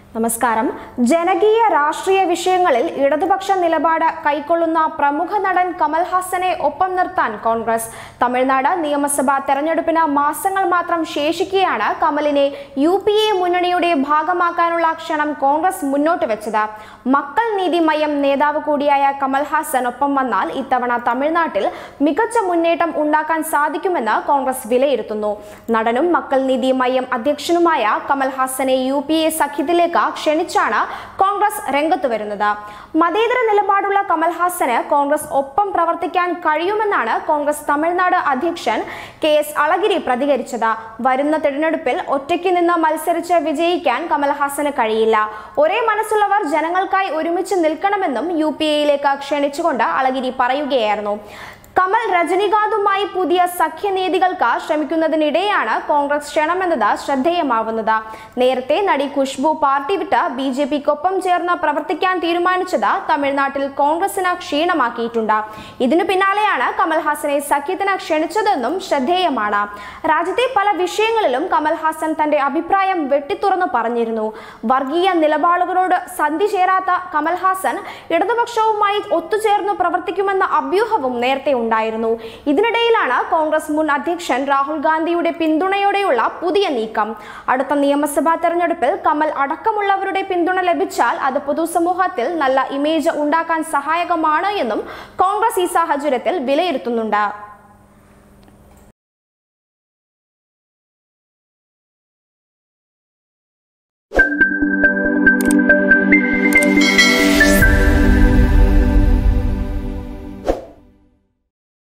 നമസ്കാരം ജനകീയ രാഷ്ട്രീയ വിഷയങ്ങളിൽ ഇടതുപക്ഷ നിലപാട് കൈക്കൊള്ളുന്ന പ്രമുഖ നടൻ കമൽഹാസനെ ഒപ്പം നിർത്താൻ കോൺഗ്രസ് തമിഴ്നാട് നിയമസഭാ തെരഞ്ഞെടുപ്പിന് മാസങ്ങൾ മാത്രം ശേഷിക്കെയാണ് കമലിനെ യു പി എ മുന്നണിയുടെ ഭാഗമാക്കാനുള്ള ക്ഷണം കോൺഗ്രസ് മുന്നോട്ട് വെച്ചത് മക്കൾ നീതി മയം നേതാവ് കൂടിയായ കമൽഹാസൻ ഒപ്പം വന്നാൽ ഇത്തവണ തമിഴ്നാട്ടിൽ മികച്ച മുന്നേറ്റം ഉണ്ടാക്കാൻ സാധിക്കുമെന്ന് കോൺഗ്രസ് വിലയിരുത്തുന്നു നടനും മക്കൾ നീതി മയം അധ്യക്ഷനുമായ കമൽഹാസനെ യു പി എ സഖ്യത്തിലേക്ക് ക്ഷണിച്ചാണ് കോൺഗ്രസ് രംഗത്ത് വരുന്നത് മതേതര നിലപാടുള്ള കമൽഹാസന് കോൺഗ്രസ് ഒപ്പം പ്രവർത്തിക്കാൻ കഴിയുമെന്നാണ് കോൺഗ്രസ് തമിഴ്നാട് അധ്യക്ഷൻ കെ എസ് അളഗിരി പ്രതികരിച്ചത് വരുന്ന തിരഞ്ഞെടുപ്പിൽ ഒറ്റയ്ക്ക് നിന്ന് മത്സരിച്ച് വിജയിക്കാൻ കമൽഹാസന് കഴിയില്ല ഒരേ മനസ്സുള്ളവർ ജനങ്ങൾക്കായി ഒരുമിച്ച് നിൽക്കണമെന്നും യു പി എയിലേക്ക് ക്ഷണിച്ചുകൊണ്ട് അളഗിരി പറയുകയായിരുന്നു കമൽ രജനികാന്തുമായി പുതിയ സഖ്യനീതികൾക്ക് ശ്രമിക്കുന്നതിനിടെയാണ് കോൺഗ്രസ് ക്ഷണമെന്നത് ശ്രദ്ധേയമാവുന്നത് നേരത്തെ നടി ഖുഷ്ബു പാർട്ടി വിട്ട് ബി ജെ പിക്കൊപ്പം ചേർന്ന് പ്രവർത്തിക്കാൻ തീരുമാനിച്ചത് തമിഴ്നാട്ടിൽ കോൺഗ്രസിന് ക്ഷീണമാക്കിയിട്ടുണ്ട് ഇതിനു പിന്നാലെയാണ് കമൽഹാസനെ സഖ്യത്തിന് ക്ഷണിച്ചതെന്നും ശ്രദ്ധേയമാണ് രാജ്യത്തെ പല വിഷയങ്ങളിലും കമൽഹാസൻ തന്റെ അഭിപ്രായം വെട്ടിത്തുറന്നു പറഞ്ഞിരുന്നു വർഗീയ നിലപാടുകളോട് സന്ധി ചേരാത്ത കമൽഹാസൻ ഇടതുപക്ഷവുമായി ഒത്തുചേർന്നു പ്രവർത്തിക്കുമെന്ന അഭ്യൂഹവും നേരത്തെ ഉണ്ടായിരുന്നു ഇതിനിടയിലാണ് കോൺഗ്രസ് മുൻ അധ്യക്ഷൻ രാഹുൽ ഗാന്ധിയുടെ പിന്തുണയോടെയുള്ള പുതിയ നീക്കം അടുത്ത നിയമസഭാ തെരഞ്ഞെടുപ്പിൽ കമൽ അടക്കമുള്ളവരുടെ പിന്തുണ ലഭിച്ചാൽ അത് പൊതുസമൂഹത്തിൽ നല്ല ഇമേജ് ഉണ്ടാക്കാൻ സഹായകമാണ് എന്നും കോൺഗ്രസ് ഈ സാഹചര്യത്തിൽ വിലയിരുത്തുന്നുണ്ട്